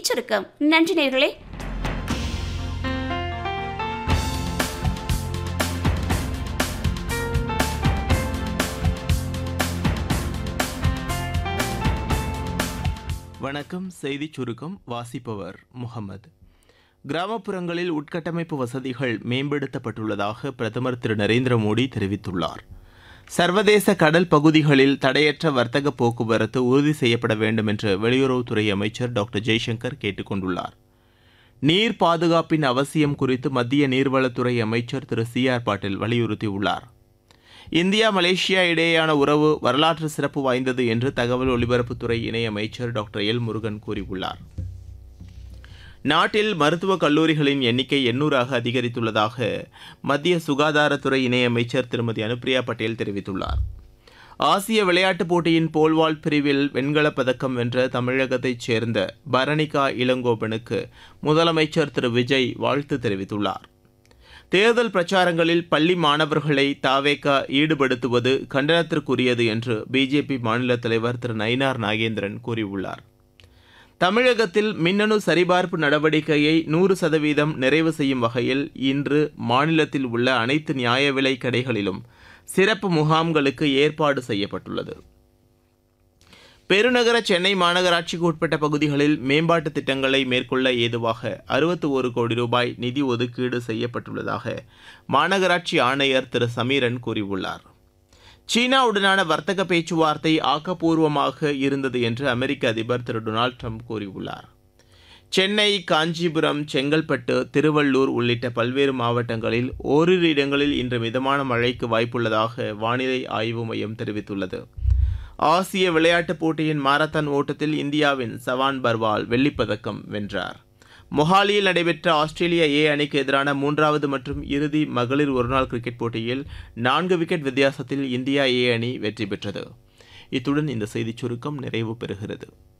செய்திச் சுருக்கம் நன்றி நேர்களே வணக்கம் செய்திச் சுருக்கம் வாசிப்பவர் முகமது கிராமப்புறங்களில் உட்கட்டமைப்பு வசதிகள் மேம்படுத்தப்பட்டுள்ளதாக பிரதமர் திரு நரேந்திர மோடி தெரிவித்துள்ளார் சர்வதேச கடல் பகுதிகளில் தடையற்ற வர்த்தக போக்குவரத்து உறுதி செய்யப்பட வேண்டும் என்று வெளியுறவுத்துறை அமைச்சர் டாக்டர் ஜெய்சங்கர் கேட்டுக் கொண்டுள்ளார் நீர் பாதுகாப்பின் அவசியம் குறித்து மத்திய நீர்வளத்துறை அமைச்சர் திரு சி ஆர் பாட்டீல் வலியுறுத்தியுள்ளார் இந்தியா மலேசியா இடையேயான உறவு வரலாற்று சிறப்பு வாய்ந்தது என்று தகவல் ஒலிபரப்புத்துறை இணையமைச்சர் டாக்டர் எல் முருகன் கூறியுள்ளார் நாட்டில் மருத்துவக் கல்லூரிகளின் எண்ணிக்கை எண்ணூறாக அதிகரித்துள்ளதாக மத்திய சுகாதாரத்துறை இணையமைச்சர் திருமதி அனுப்பிரியா பட்டேல் தெரிவித்துள்ளார் ஆசிய விளையாட்டுப் போட்டியின் போல்வால்ட் பிரிவில் வெண்கலப் பதக்கம் வென்ற தமிழகத்தைச் சேர்ந்த பரணிகா இளங்கோவனுக்கு முதலமைச்சர் திரு விஜய் வாழ்த்து தெரிவித்துள்ளார் தேர்தல் பிரச்சாரங்களில் பள்ளி மாணவர்களை தாவேக்கா ஈடுபடுத்துவது கண்டனத்திற்குரியது என்று பிஜேபி மாநில தலைவர் திரு நயினார் நாகேந்திரன் கூறியுள்ளார் தமிழகத்தில் மின்னணு சரிபார்ப்பு நடவடிக்கையை நூறு சதவீதம் நிறைவு செய்யும் வகையில் இன்று மாநிலத்தில் உள்ள அனைத்து நியாய விலைக் கடைகளிலும் சிறப்பு முகாம்களுக்கு ஏற்பாடு செய்யப்பட்டுள்ளது பெருநகர சென்னை மாநகராட்சிக்கு உட்பட்ட பகுதிகளில் மேம்பாட்டு திட்டங்களை மேற்கொள்ள ஏதுவாக அறுபத்தி ஒரு கோடி ரூபாய் நிதி ஒதுக்கீடு செய்யப்பட்டுள்ளதாக மாநகராட்சி ஆணையர் திரு சமீரன் கூறியுள்ளார் சீனாவுடனான வர்த்தக பேச்சுவார்த்தை ஆக்கப்பூர்வமாக இருந்தது என்று அமெரிக்க அதிபர் திரு டொனால்டு ட்ரம்ப் கூறியுள்ளார் சென்னை காஞ்சிபுரம் செங்கல்பட்டு திருவள்ளூர் உள்ளிட்ட பல்வேறு மாவட்டங்களில் ஓரிரு இடங்களில் இன்று மிதமான மழைக்கு வாய்ப்புள்ளதாக வானிலை ஆய்வு மையம் தெரிவித்துள்ளது ஆசிய விளையாட்டுப் போட்டியின் மாரத்தான் ஓட்டத்தில் இந்தியாவின் சவான் பர்வால் வெள்ளிப்பதக்கம் வென்றார் மொஹாலியில் நடைபெற்ற ஆஸ்திரேலிய ஏ அணிக்கு எதிரான மூன்றாவது மற்றும் இறுதி மகளிர் ஒருநாள் கிரிக்கெட் போட்டியில் நான்கு விக்கெட் வித்தியாசத்தில் இந்தியா ஏ அணி வெற்றி பெற்றது இத்துடன் இந்த செய்திச் சுருக்கம் நிறைவு பெறுகிறது